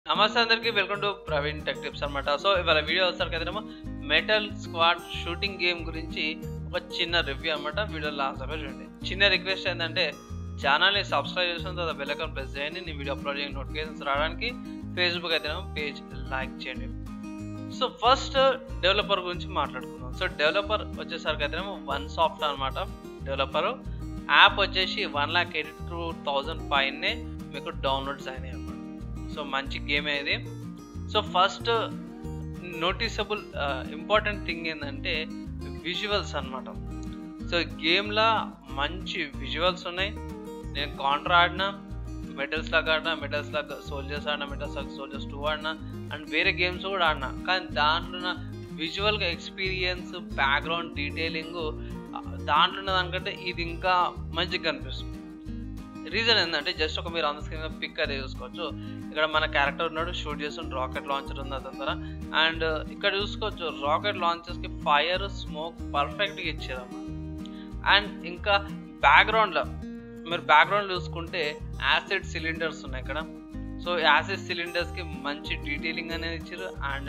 నమస్తే అందరికి welcome to Praveen tech tips అనమాట సో ఇవాళ వీడియో వస్తారు కదేమో మెటల్ స్క్వాడ్ షూటింగ్ గేమ్ గురించి ఒక చిన్న రివ్యూ అనమాట వీడియో లాస్ట్ దాకా చూడండి చిన్న రిక్వెస్ట్ ఏంటంటే ఛానల్ని సబ్స్క్రైబ్ చేసిన తర్వాత బెల్ ఐకాన్ ప్రెస్ చేయండి నేను వీడియో అప్లోడ్ చేయని నోటిఫికేషన్స్ రావడానికి ఫేస్బుక్ అయితేనేమో పేజ్ లైక్ చేయండి సో ఫస్ట్ డెవలపర్ గురించి మాట్లాడుకుందాం సో డెవలపర్ వచ్చేసరికి అయితేనేమో వన్ సాఫ్ట్ అనమాట డెవలపర్ యాప్ వచ్చేసి one lakh eighty two thousand పైనే మీకు డౌన్లోడ్స్ అయినాయి అనమాట సో మంచి గేమ్ ఇది so first noticeable important thing ఏంటంటే విజువల్స్ అనమాట సో గేమ్లో మంచి విజువల్స్ ఉన్నాయి నేను కాంట్రా ఆడినా మెటల్స్ లాగా ఆడినా మెటల్స్ లాగా సోల్జర్స్ ఆడినా మెటల్స్ లాగా సోల్జర్స్ టూ ఆడినా అండ్ వేరే గేమ్స్ కూడా ఆడినా కానీ దాంట్లో ఉన్న విజువల్గా ఎక్స్పీరియన్స్ బ్యాక్గ్రౌండ్ డీటెయిలింగ్ దాంట్లో ఉన్న దానికంటే ఇది ఇంకా మంచిగా కనిపిస్తుంది రీజన్ ఏంటంటే జస్ట్ ఒక మీరు ఆన్ స్క్రీన్ పిక్ అదే చూసుకోవచ్చు ఇక్కడ మన క్యారెక్టర్ ఉన్నాడు షూట్ చేస్తుంటే రాకెట్ లాంచర్ ఉంది అతని ద్వారా అండ్ ఇక్కడ చూసుకోవచ్చు రాకెట్ లాంచర్స్కి ఫైర్ స్మోక్ పర్ఫెక్ట్గా ఇచ్చారన్నమాట అండ్ ఇంకా బ్యాక్గ్రౌండ్లో మీరు బ్యాక్గ్రౌండ్ చూసుకుంటే యాసిడ్ సిలిండర్స్ ఉన్నాయి ఇక్కడ సో యాసిడ్ సిలిండర్స్కి మంచి డీటెయిలింగ్ అనేది ఇచ్చారు అండ్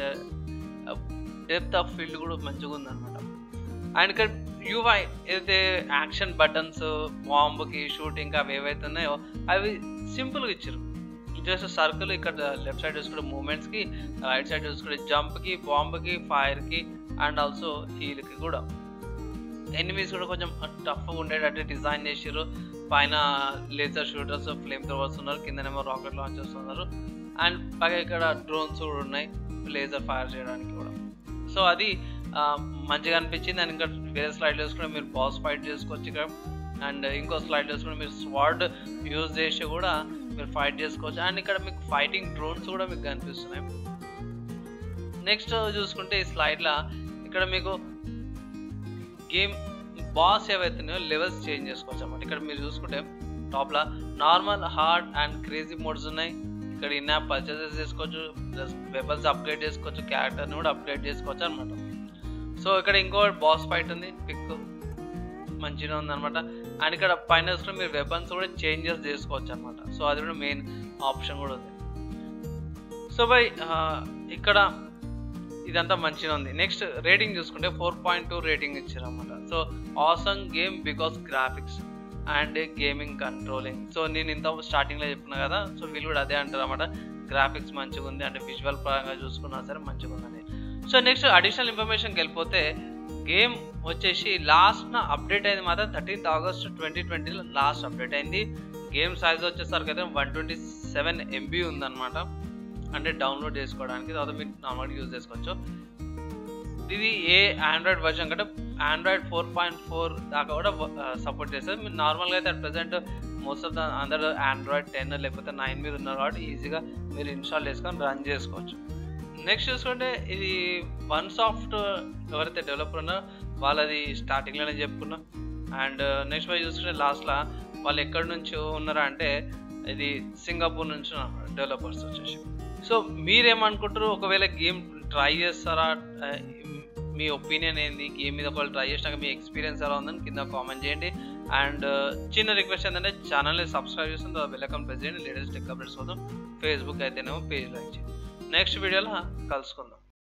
డెప్త్ ఆఫ్ ఫీల్డ్ కూడా మంచిగా ఉందన్నమాట అండ్ ఇక్కడ యూఐ ఏదైతే యాక్షన్ బటన్స్ బాంబుకి షూటింగ్ అవి ఏవైతే ఉన్నాయో అవి సింపుల్గా ఇచ్చారు జస్ట్ సర్కిల్ ఇక్కడ లెఫ్ట్ సైడ్ చూసుకుంటే మూమెంట్స్కి రైట్ సైడ్ చూసుకుంటే జంప్కి బాంబ్కి ఫైర్కి అండ్ ఆల్సో హీల్కి కూడా ఎనిమీస్ కూడా కొంచెం టఫ్గా ఉండేటట్టు డిజైన్ చేసారు పైన లేజర్ షూటర్స్ ఫ్లేమ్ థ్రోవర్స్ ఉన్నారు కిందనేమో రాకెట్ లాంచర్స్ ఉన్నారు అండ్ పైగా ఇక్కడ డ్రోన్స్ కూడా ఉన్నాయి లేజర్ ఫైర్ చేయడానికి కూడా సో అది మంచిగా అనిపించింది అండ్ ఇంకా వేరే స్లైడ్ వేసుకుంటే మీరు బాస్ ఫైట్ చేసుకోవచ్చు ఇక్కడ అండ్ ఇంకో స్లైడ్ వేసుకుంటే మీరు స్వాడ్ యూజ్ చేసి కూడా మీరు ఫైట్ చేసుకోవచ్చు అండ్ ఇక్కడ మీకు ఫైటింగ్ డ్రోన్స్ కూడా మీకు కనిపిస్తున్నాయి నెక్స్ట్ చూసుకుంటే ఈ స్లైడ్లో ఇక్కడ మీకు గేమ్ బాస్ ఏవైతున్నాయో లెవెల్స్ చేంజ్ చేసుకోవచ్చు అన్నమాట ఇక్కడ మీరు చూసుకుంటే టాప్లో normal hard and crazy modes ఉన్నాయి ఇక్కడ ఇన్ యాప్ పర్చేసెస్ చేసుకోవచ్చు ప్లస్ వెపన్స్ అప్గ్రేడ్ చేసుకోవచ్చు క్యారెక్టర్ని కూడా అప్గ్రేడ్ చేసుకోవచ్చు అనమాట సో ఇక్కడ ఇంకో బాస్ ఫైట్ ఉంది పిక్ మంచిగా ఉందన్నమాట అండ్ ఇక్కడ పైన మీరు వెపన్స్ కూడా చేంజెస్ చేసుకోవచ్చు అనమాట సో అది కూడా మెయిన్ ఆప్షన్ కూడా ఉంది సో బై ఇక్కడ ఇదంతా మంచిగా ఉంది నెక్స్ట్ రేటింగ్ చూసుకుంటే ఫోర్ పాయింట్ టూ రేటింగ్ ఇచ్చారు అనమాట so awesome game because graphics and gaming controlling so నేను ఇంత స్టార్టింగ్లో చెప్పిన కదా సో వీళ్ళు కూడా అదే అంటారు అనమాట గ్రాఫిక్స్ మంచిగా ఉంది అంటే విజువల్ పరంగా చూసుకున్నా సరే మంచిగా ఉందని సో నెక్స్ట్ అడిషనల్ ఇన్ఫర్మేషన్కి వెళ్ళిపోతే గేమ్ వచ్చేసి లాస్ట్ అప్డేట్ అయింది మాత్రం థర్టీన్త్ ఆగస్ట్ ట్వంటీ ట్వంటీలో లాస్ట్ అప్డేట్ అయింది గేమ్ సైజ్ వచ్చేసరికి అయితే వన్ ట్వంటీ సెవెన్ ఎంబీ ఉందన్నమాట అంటే డౌన్లోడ్ చేసుకోవడానికి తర్వాత మీరు నార్మల్గా యూజ్ చేసుకోవచ్చు ఇది ఏ ఆండ్రాయిడ్ వర్షన్ కంటే ఆండ్రాయిడ్ ఫోర్ పాయింట్ ఫోర్ దాకా కూడా సపోర్ట్ చేస్తుంది మీరు నార్మల్గా అయితే at present most of the అందరూ ఆండ్రాయిడ్ టెన్ లేకపోతే నైన్ మీద ఉన్నారు కాబట్టి ఈజీగా మీరు ఇన్స్టాల్ చేసుకొని రన్ చేసుకోవచ్చు నెక్స్ట్ చూసుకుంటే ఇది వన్ సాఫ్ట్ ఎవరైతే డెవలపర్ ఉన్నారో వాళ్ళది స్టార్టింగ్లోనే చెప్పుకున్నాం అండ్ నెక్స్ట్ వైజ్ చూసుకుంటే లాస్ట్లో వాళ్ళు ఎక్కడి నుంచి ఉన్నారా అంటే ఇది సింగపూర్ నుంచి డెవలపర్స్ వచ్చేసి సో మీరేమనుకుంటారు ఒకవేళ గేమ్ ట్రై చేస్తారా మీ ఒపీనియన్ ఏంది గేమ్ మీద ఒకవేళ ట్రై చేసినాక మీ ఎక్స్పీరియన్స్ ఎలా ఉందని కింద కామెంట్ చేయండి అండ్ చిన్న రిక్వెస్ట్ ఏంటంటే ఛానల్ని సబ్స్క్రైబ్ చేసిన తర్వాత బెల్లకం ప్రెస్ చేయండి లేటెస్ట్ టెక్ అప్డేట్స్ కోసం ఫేస్బుక్ అయితేనేమో పేజ్ లైక్ చేయండి నెక్స్ట్ వీడియోలో కలుసుకుందాం